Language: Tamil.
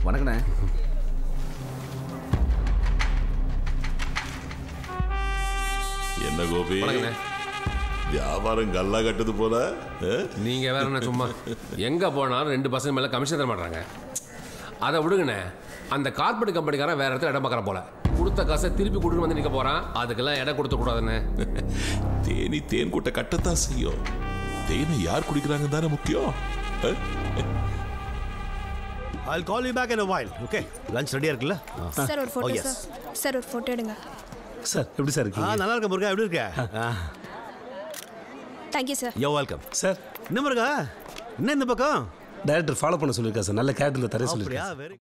வணக்கண்ணே என்ன கோபி வணக்கண்ணே. வியாபாரம் கல்லா கட்டுது போல ஆ? நீங்க வேற என்ன சும்மா எங்க போனாலும் ரெண்டு பசங்க மேல கமிஷன் தர மாட்டாங்க அதை விடுங்கண்ணே அந்த கார்பரேட் கம்பெனிக்காரன் வேற இடத்துல இடம் பார்க்குற போல கொடுத்த காசை திருப்பி கொடுன்னு வந்து நிற்க போறான் அதுக்கெல்லாம் இடம் கொடுத்த கூடாதுண்ணே தேனி தேன் கூட்ட கட்டத்தான் செய்யும் தேனை யார் குடிக்கிறாங்க தானே முக்கியம் ஆ? I'll call you back in a while. Okay. Lunch ரெடியா இருக்குல்ல சார் ஒரு Oh, photo yes. Sir sir ஒரு ஃபோட்டோ எடுங்க சார் எப்படி சார் ஆ இருக்கீங்க நல்லா இருக்க முருகா எப்படி இருக்க thank you sir yo welcome sir என்ன முருகா என்ன இந்த பக்கம் டைரக்டர் ஃபாலோ பண்ண சொல்லியிருக்கா சார் நல்ல கேரக்டரில் தர அப்படியா சொல்லியிருக்கேன் வெரி